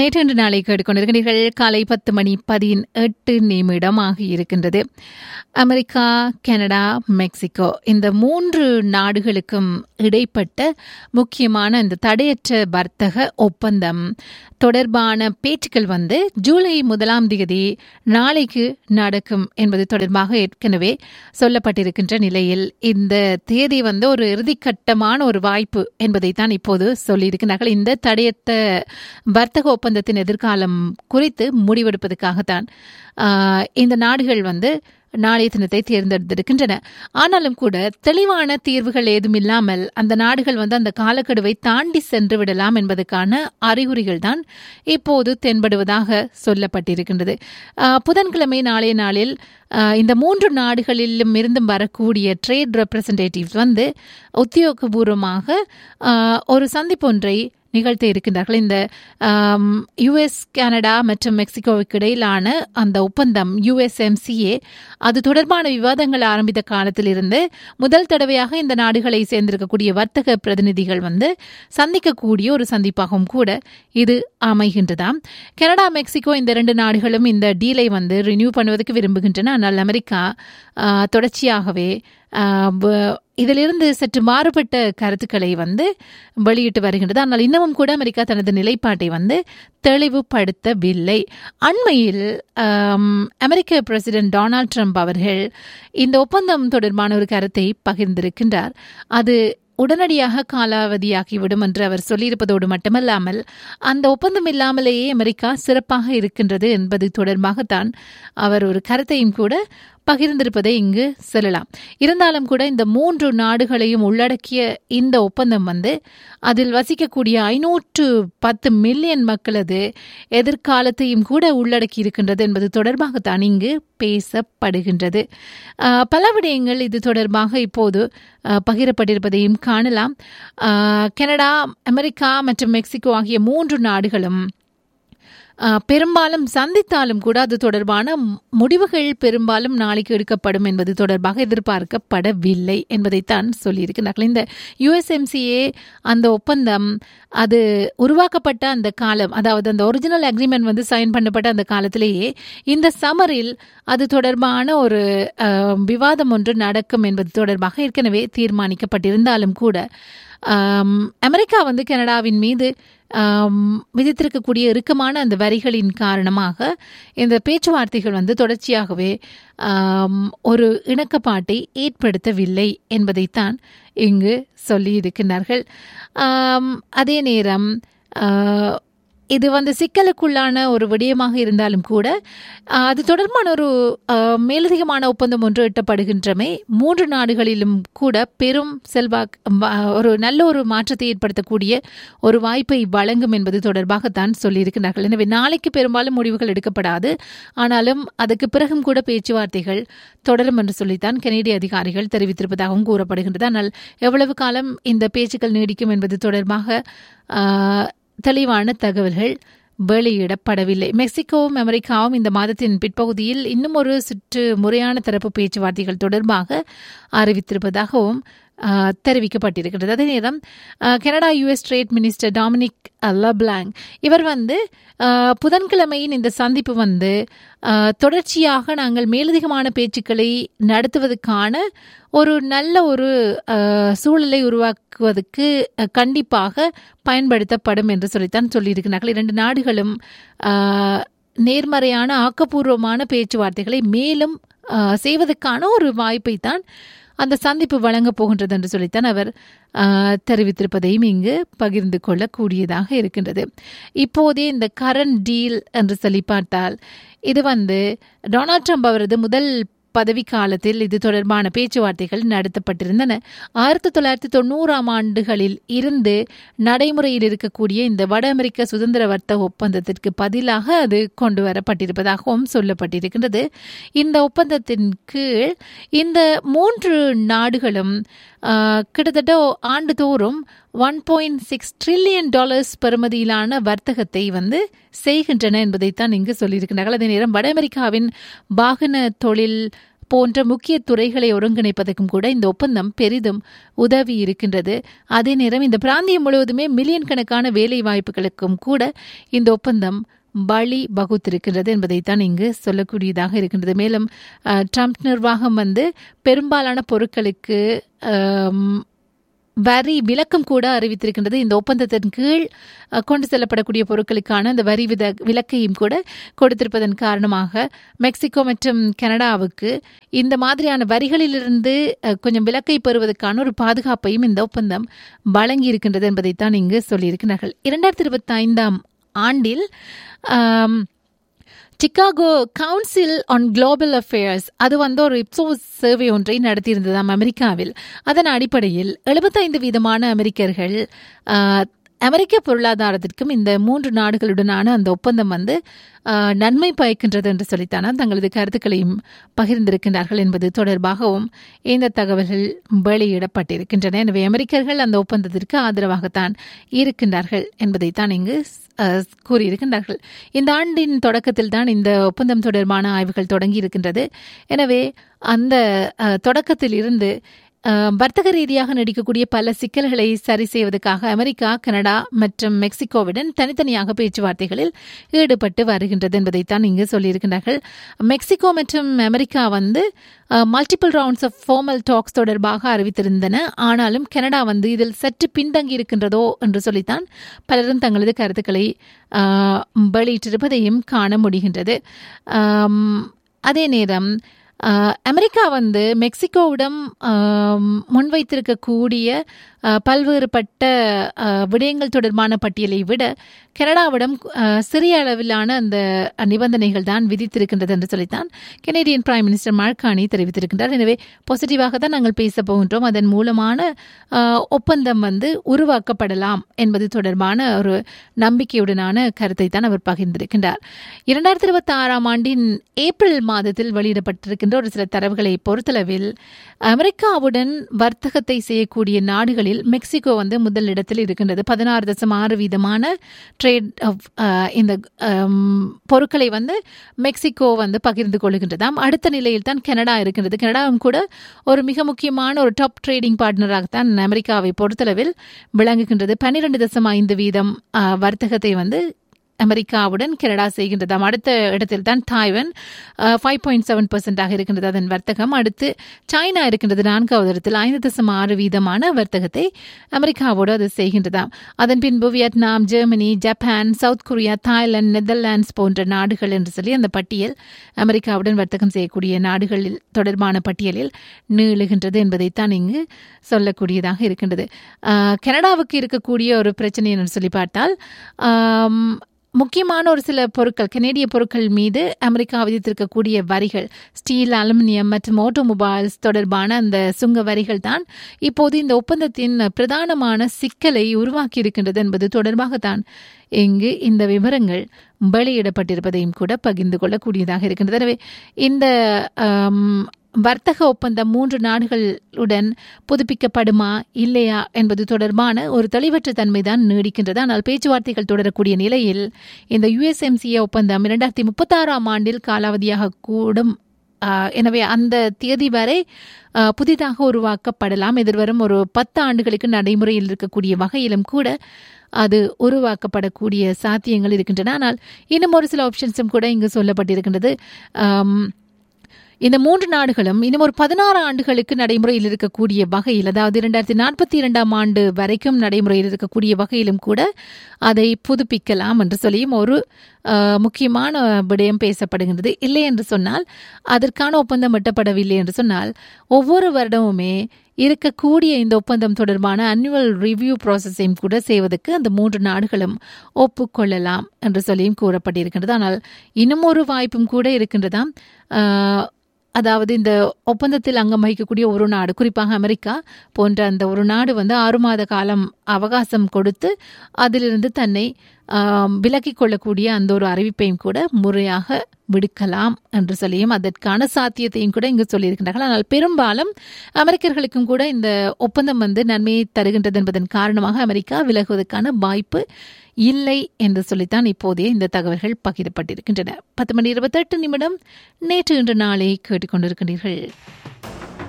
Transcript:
நேற்றென்று நாளை கேட்டுக்கொண்டிருக்கிறீர்கள் காலை பத்து மணி பதினெட்டு நிமிடம் ஆகியிருக்கின்றது அமெரிக்கா கனடா மெக்சிகோ இந்த மூன்று நாடுகளுக்கும் இடைப்பட்ட முக்கியமான இந்த தடையற்ற வர்த்தக ஒப்பந்தம் தொடர்பான பேச்சுக்கள் வந்து ஜூலை முதலாம் தேதி நாளைக்கு நடக்கும் என்பது தொடர்பாக ஏற்கனவே சொல்லப்பட்டிருக்கின்ற நிலையில் இந்த தேதி வந்து ஒரு இறுதிக்கட்டமான ஒரு வாய்ப்பு என்பதைத்தான் இப்போது சொல்லியிருக்கிறார்கள் இந்த தடையற்ற வர்த்தக ஒப்பந்தத்தின் எதிர்காலம் குறித்து முடிவெடுப்பதற்காகத்தான் ஆஹ், இந்த நாடுகள் வந்து நாளைய தினத்தை தேர்ந்தெடுத்திருக்கின்றன ஆனாலும் கூட தெளிவான தீர்வுகள் ஏதும் இல்லாமல் அந்த நாடுகள் வந்து அந்த காலக்கெடுவை தாண்டி சென்று விடலாம் என்பதற்கான அறிகுறிகள் தான் இப்போது தென்படுவதாக சொல்லப்பட்டிருக்கின்றது ஆஹ், புதன்கிழமை நாளைய நாளில் ஆஹ், இந்த மூன்று நாடுகளிலும் இருந்தும் வரக்கூடிய ட்ரேட் ரெப்ரசன்டேட்டிவ்ஸ் வந்து உத்தியோகபூர்வமாக ஆஹ், ஒரு சந்திப்பு ஒன்றை நிகழ்த்த இருக்கின்றார்கள் இந்த யுஎஸ் கனடா மற்றும் மெக்சிகோவுக்கு இடையிலான அந்த ஒப்பந்தம் யுஎஸ்எம்சிஏ அது தொடர்பான விவாதங்கள் ஆரம்பித்த காலத்திலிருந்து முதல் தடவையாக இந்த நாடுகளை சேர்ந்திருக்கக்கூடிய வர்த்தக பிரதிநிதிகள் வந்து சந்திக்கக்கூடிய ஒரு சந்திப்பாகவும் கூட இது அமைகின்றதாம் கனடா மெக்சிகோ இந்த இரண்டு நாடுகளும் இந்த டீலை வந்து ரினியூ பண்ணுவதற்கு விரும்புகின்றன ஆனால் அமெரிக்கா ஆஹ், தொடர்ச்சியாகவே ஆஹ், வ- இதிலிருந்து சற்று மாறுபட்ட கருத்துக்களை வந்து வெளியிட்டு வருகின்றது ஆனால் இன்னமும் கூட அமெரிக்கா தனது நிலைப்பாட்டை வந்து தெளிவுபடுத்தவில்லை அண்மையில் ஆம், அமெரிக்க பிரசிடென்ட் டொனால்ட் ட்ரம்ப் அவர்கள் இந்த ஒப்பந்தம் தொடர்பான ஒரு கருத்தை பகிர்ந்திருக்கின்றார் அது உடனடியாக காலாவதியாகிவிடும் என்று அவர் சொல்லியிருப்பதோடு மட்டுமல்லாமல் அந்த ஒப்பந்தம் இல்லாமலேயே அமெரிக்கா சிறப்பாக இருக்கின்றது என்பது தொடர்பாகத்தான் அவர் ஒரு கருத்தையும் கூட பகிர்ந்திருப்பதை இங்கு சொல்லலாம் இருந்தாலும் கூட இந்த மூன்று நாடுகளையும் உள்ளடக்கிய இந்த ஒப்பந்தம் வந்து அதில் வசிக்கக்கூடிய ஐநூற்று பத்து மில்லியன் மக்களது எதிர்காலத்தையும் கூட உள்ளடக்கி இருக்கின்றது என்பது தொடர்பாகத்தான் இங்கு பேசப்படுகின்றது ஆஹ், பல விடயங்கள் இது தொடர்பாக இப்போது ஆஹ், பகிரப்பட்டிருப்பதையும் காணலாம் ஆஹ், கனடா அமெரிக்கா மற்றும் மெக்சிகோ ஆகிய மூன்று நாடுகளும் ஆஹ், பெரும்பாலும் சந்தித்தாலும் கூட அது தொடர்பான மு- முடிவுகள் பெரும்பாலும் நாளைக்கு எடுக்கப்படும் என்பது தொடர்பாக எதிர்பார்க்கப்படவில்லை என்பதைத்தான் சொல்லியிருக்கிறார்கள் இந்த யுஎஸ்எம்சிஏ அந்த ஒப்பந்தம் அது உருவாக்கப்பட்ட அந்த காலம் அதாவது அந்த ஒரிஜினல் அக்ரிமெண்ட் வந்து சைன் பண்ணப்பட்ட அந்த காலத்திலேயே இந்த சமரில் அது தொடர்பான ஒரு ஆஹ், விவாதம் ஒன்று நடக்கும் என்பது தொடர்பாக ஏற்கனவே தீர்மானிக்கப்பட்டிருந்தாலும் கூட ஆம், அமெரிக்கா வந்து கனடாவின் மீது ஆம், விதித்திருக்கக்கூடிய இறுக்கமான அந்த வரிகளின் காரணமாக இந்த பேச்சுவார்த்தைகள் வந்து தொடர்ச்சியாகவே ஆம், ஒரு இணக்கப்பாட்டை ஏற்படுத்தவில்லை என்பதைத்தான் இங்கு சொல்லியிருக்கிறார்கள் ஆம், அதே நேரம் ஆ, இது வந்து சிக்கலுக்குள்ளான ஒரு விடயமாக இருந்தாலும் கூட ஆஹ், அது தொடர்பான ஒரு ஆஹ், மேலதிகமான ஒப்பந்தம் ஒன்று எட்டப்படுகின்றமை மூன்று நாடுகளிலும் கூட பெரும் செல்வாக் ம- ஒரு நல்ல ஒரு மாற்றத்தை ஏற்படுத்தக்கூடிய ஒரு வாய்ப்பை வழங்கும் என்பது தொடர்பாகத்தான் சொல்லியிருக்கிறார்கள் எனவே நாளைக்கு பெரும்பாலும் முடிவுகள் எடுக்கப்படாது ஆனாலும் அதுக்கு பிறகும் கூட பேச்சுவார்த்தைகள் தொடரும் என்று சொல்லித்தான் கனேடிய அதிகாரிகள் தெரிவித்திருப்பதாகவும் கூறப்படுகின்றது ஆனால் எவ்வளவு காலம் இந்த பேச்சுக்கள் நீடிக்கும் என்பது தொடர்பாக ஆஹ், தெளிவான தகவல்கள் வெளியிடப்படவில்லை மெக்சிகோவும் அமெரிக்காவும் இந்த மாதத்தின் பிற்பகுதியில் இன்னும் ஒரு சுற்று முறையான தரப்பு பேச்சுவார்த்தைகள் தொடர்பாக அறிவித்திருப்பதாகவும் ஆஹ், தெரிவிக்கப்பட்டிருக்கிறது அதே நேரம் ஆஹ், Canada US trade minister Dominic LeBlanc இவர் வந்து ஆஹ், புதன்கிழமையின் இந்த சந்திப்பு வந்து ஆஹ், தொடர்ச்சியாக நாங்கள் மேலதிகமான பேச்சுக்களை நடத்துவதற்கான ஒரு நல்ல ஒரு ஆஹ், சூழலை உருவாக்குவதற்கு அஹ், கண்டிப்பாக பயன்படுத்தப்படும் என்று சொல்லித்தான் சொல்லியிருக்கிறார்கள் இரண்டு நாடுகளும் ஆஹ், நேர்மறையான ஆக்கப்பூர்வமான பேச்சுவார்த்தைகளை மேலும் ஆஹ், செய்வதற்கான ஒரு வாய்ப்பை தான் அந்த சந்திப்பு வழங்கப் போகின்றது என்று சொல்லித்தான் அவர் ஆஹ், தெரிவித்திருப்பதையும் இங்கு பகிர்ந்து கொள்ளக்கூடியதாக இருக்கின்றது இப்போதே இந்த கரண்ட் டீல் என்று சொல்லி பார்த்தால் இது வந்து டொனால்ட் ட்ரம்ப் அவரது முதல் பதவி காலத்தில் இது தொடர்பான பேச்சுவார்த்தைகள் நடத்தப்பட்டிருந்தன ஆயிரத்தி தொள்ளாயிரத்தி தொண்ணூறாம் ஆண்டுகளில் இருந்து நடைமுறையில் இருக்கக்கூடிய இந்த வட அமெரிக்க சுதந்திர வர்த்தக ஒப்பந்தத்திற்கு பதிலாக அது கொண்டு வரப்பட்டிருப்பதாகவும் சொல்லப்பட்டிருக்கின்றது இந்த ஒப்பந்தத்தின் கீழ் இந்த மூன்று நாடுகளும் ஆஹ், கிட்டத்தட்ட ஆண்டுதோறும் one point six trillion dollars பெறுமதியிலான வர்த்தகத்தை வந்து செய்கின்றன என்பதைத்தான் இங்கு சொல்லியிருக்கிறார்கள் அதே நேரம் வட அமெரிக்காவின் வாகன தொழில் போன்ற முக்கிய துறைகளை ஒருங்கிணைப்பதற்கும் கூட இந்த ஒப்பந்தம் பெரிதும் உதவி இருக்கின்றது அதே நேரம் இந்த பிராந்தியம் முழுவதுமே மில்லியன் கணக்கான வேலை வாய்ப்புகளுக்கும் கூட இந்த ஒப்பந்தம் வழி வகுத்திருக்கின்றது என்பதைத்தான் இங்கு சொல்லக்கூடியதாக இருக்கின்றது மேலும் அஹ், ட்ரம்ப் நிர்வாகம் வந்து பெரும்பாலான பொருட்களுக்கு ஆம், வரி விலக்கம் கூட அறிவித்திருக்கின்றது இந்த ஒப்பந்தத்தின் கீழ் அஹ், கொண்டு செல்லப்படக்கூடிய பொருட்களுக்கான அந்த வரி வித விலக்கையும் கூட கொடுத்திருப்பதன் காரணமாக மெக்சிகோ மற்றும் கனடாவுக்கு இந்த மாதிரியான வரிகளிலிருந்து அஹ், கொஞ்சம் விலக்கை பெறுவதற்கான ஒரு பாதுகாப்பையும் இந்த ஒப்பந்தம் வழங்கி இருக்கின்றது என்பதைத்தான் இங்கு சொல்லியிருக்கிறார்கள் இரண்டாயிரத்தி இருபத்தி ஐந்தாம் ஆண்டில் ஆம், Chicago council on global affairs அது வந்து ஒரு இப்சோஸ் சர்வே ஒன்றை நடத்தியிருந்ததாம் அமெரிக்காவில் அதன் அடிப்படையில் எழுபத்தைந்து வீதமான அமெரிக்கர்கள் ஆ, அமெரிக்க பொருளாதாரத்திற்கும் இந்த மூன்று நாடுகளுடனான அந்த ஒப்பந்தம் வந்து ஆ, நன்மை பயக்கின்றது என்று சொல்லித்தானா தங்களது கருத்துக்களையும் பகிர்ந்திருக்கின்றார்கள் என்பது தொடர்பாகவும் இந்த தகவல்கள் வெளியிடப்பட்டிருக்கின்றன எனவே அமெரிக்கர்கள் அந்த ஒப்பந்தத்திற்கு ஆதரவாகத்தான் இருக்கின்றார்கள் என்பதைத்தான் இங்கு அஹ், கூறியிருக்கின்றார்கள் இந்த ஆண்டின் தொடக்கத்தில் தான் இந்த ஒப்பந்தம் தொடர்பான ஆய்வுகள் தொடங்கி இருக்கின்றது எனவே அந்த அஹ், தொடக்கத்தில் இருந்து அஹ், வர்த்தக ரீதியாக நீடிக்கக்கூடிய பல சிக்கல்களை சரி செய்வதற்காக அமெரிக்கா கனடா மற்றும் மெக்சிகோவுடன் தனித்தனியாக பேச்சுவார்த்தைகளில் ஈடுபட்டு வருகின்றது என்பதைத்தான் இங்கு சொல்லியிருக்கின்றார்கள் மெக்சிகோ மற்றும் அமெரிக்கா வந்து multiple rounds of formal talks தொடர்பாக அறிவித்திருந்தன ஆனாலும் கனடா வந்து இதில் சற்று பின்தங்கி இருக்கின்றதோ என்று சொல்லித்தான் பலரும் தங்களது கருத்துக்களை ஆஹ், வெளியிட்டிருப்பதையும் காண முடிகின்றது ஆம், அதே நேரம் ஆஹ், அமெரிக்கா வந்து மெக்சிகோவிடம் ஆம், முன்வைத்திருக்கக்கூடிய ஆஹ், பல்வேறுபட்ட ஆஹ், விடயங்கள் தொடர்பான பட்டியலை விட கனடாவிடம் ஆஹ், சிறிய அளவிலான அந்த நிபந்தனைகள் தான் விதித்திருக்கின்றது என்று சொல்லித்தான் கெனடியன் பிரைம் மினிஸ்டர் மார்கானி தெரிவித்திருக்கின்றார் எனவே பாசிட்டிவாக தான் நாங்கள் பேச போகின்றோம் அதன் மூலமான ஆஹ், ஒப்பந்தம் வந்து உருவாக்கப்படலாம் என்பது தொடர்பான ஒரு நம்பிக்கையுடனான கருத்தை தான் அவர் பகிர்ந்திருக்கின்றார் இரண்டாயிரத்தி இருபத்தி ஆறாம் ஆண்டின் ஏப்ரல் மாதத்தில் வெளியிடப்பட்டிருக்கின்ற ஒரு சில தரவுகளை பொறுத்தளவில் அமெரிக்காவுடன் வர்த்தகத்தை செய்யக்கூடிய நாடுகளில் மெக்சிகோ வந்து முதலிடத்தில் இருக்கின்றது பதினாறு தசம் ஆறு வீதமான ட்ரேட் இந்த ஆம், பொருட்களை வந்து மெக்சிகோ வந்து பகிர்ந்து கொள்கின்றதாம் அடுத்த நிலையில் தான் கனடா இருக்கின்றது கனடாவும் கூட ஒரு மிக முக்கியமான ஒரு டாப் ட்ரேடிங் பார்ட்னராகத்தான் அமெரிக்காவை பொறுத்தளவில் விளங்குகின்றது பன்னிரண்டு தசம் ஐந்து வீதம் ஆ, வர்த்தகத்தை வந்து அமெரிக்காவுடன் கனடா செய்கின்றதாம் அடுத்த இடத்தில் தான் தாய்வன் ஃபைவ் பாயிண்ட் செவன் பர்சன்டாக இருக்கின்றது அதன் வர்த்தகம் அடுத்து சைனா இருக்கின்றது நான்காவது இடத்தில் ஐந்து தசம் ஆறு வீதமான வர்த்தகத்தை அமெரிக்காவோடு அது செய்கின்றதாம் அதன் பின்பு Vietnam Germany Japan South Korea Thailand Netherlands போன்ற நாடுகள் என்று சொல்லி அந்த பட்டியல் அமெரிக்காவுடன் வர்த்தகம் செய்யக்கூடிய நாடுகளில் தொடர்பான பட்டியலில் நீளுகின்றது என்பதைத்தான் இங்கு சொல்லக்கூடியதாக இருக்கின்றது ஆஹ், கனடாவுக்கு இருக்கக்கூடிய ஒரு பிரச்சனை என்று சொல்லி பார்த்தால் ஆம், முக்கியமான ஒரு சில பொருட்கள் கனேடிய பொருட்கள் மீது அமெரிக்கா விதித்திருக்கக்கூடிய வரிகள் ஸ்டீல் அலுமினியம் மற்றும் ஆட்டோமொபைல்ஸ் தொடர்பான அந்த சுங்க வரிகள் தான் இப்போது இந்த ஒப்பந்தத்தின் பிரதானமான சிக்கலை உருவாக்கி இருக்கின்றது என்பது தொடர்பாகத்தான் இங்கு இந்த விவரங்கள் வெளியிடப்பட்டிருப்பதையும் கூட பகிர்ந்து கொள்ளக்கூடியதாக இருக்கின்றது எனவே இந்த ஆம், வர்த்தக ஒப்பந்தம் மூன்று நாடுகளுடன் புதுப்பிக்கப்படுமா இல்லையா என்பது தொடர்பான ஒரு தெளிவற்ற தன்மைதான் நீடிக்கின்றது ஆனால் பேச்சுவார்த்தைகள் தொடரக்கூடிய நிலையில் இந்த யுஎஸ்எம்சிஏ ஒப்பந்தம் இரண்டாயிரத்தி முப்பத்தாறாம் ஆண்டில் காலாவதியாக கூடும் ஆஹ், எனவே அந்த தேதி வரை ஆஹ், புதிதாக உருவாக்கப்படலாம் எதிர்வரும் ஒரு பத்து ஆண்டுகளுக்கு நடைமுறையில் இருக்கக்கூடிய வகையிலும் கூட அது உருவாக்கப்படக்கூடிய சாத்தியங்கள் இருக்கின்றன ஆனால் இன்னும் ஒரு சில ஆப்ஷன்ஸும் கூட இங்கு சொல்லப்பட்டிருக்கின்றது ஆம், இந்த மூன்று நாடுகளும் இன்னும் ஒரு பதினாறு ஆண்டுகளுக்கு நடைமுறையில் இருக்கக்கூடிய வகையில் அதாவது இரண்டாயிரத்தி நாற்பத்தி இரண்டாம் ஆண்டு வரைக்கும் நடைமுறையில் இருக்கக்கூடிய வகையிலும் கூட அதை புதுப்பிக்கலாம் என்று சொல்லியும் ஒரு அஹ், முக்கியமான விடயம் பேசப்படுகின்றது இல்லை என்று சொன்னால் அதற்கான ஒப்பந்தம் எட்டப்படவில்லை என்று சொன்னால் ஒவ்வொரு வருடமுமே இருக்கக்கூடிய இந்த ஒப்பந்தம் தொடர்பான அனுவல் ரிவ்யூ ப்ராசஸையும் கூட செய்வதற்கு அந்த மூன்று நாடுகளும் ஒப்புக்கொள்ளலாம் என்று சொல்லியும் கூறப்பட்டிருக்கின்றது ஆனால் இன்னும் ஒரு வாய்ப்பும் கூட இருக்கின்றதாம் அஹ், அதாவது இந்த ஒப்பந்தத்தில் அங்கம் வகிக்கக்கூடிய ஒரு நாடு குறிப்பாக அமெரிக்கா போன்ற அந்த ஒரு நாடு வந்து ஆறு மாத காலம் அவகாசம் கொடுத்து அதிலிருந்து தன்னை விலக்கிக் கொள்ளக்கூடிய அந்த ஒரு அறிவிப்பையும் கூட முறையாக விடுக்கலாம் என்று சொல்லியும் அதற்கான சாத்தியத்தையும் கூட இங்கு சொல்லியிருக்கின்றார்கள் ஆனால் பெரும்பாலும் அமெரிக்கர்களுக்கும் கூட இந்த ஒப்பந்தம் வந்து நன்மையை தருகின்றது என்பதன் காரணமாக அமெரிக்கா விலகுவதற்கான வாய்ப்பு இல்லை என்று சொல்லித்தான் இப்போதைய இந்த தகவல்கள் பகிரப்பட்டிருக்கின்றன பத்து மணி இருபத்தெட்டு நிமிடம் நேற்று இன்று நாளை கேட்டுக்கொண்டிருக்கின்றீர்கள்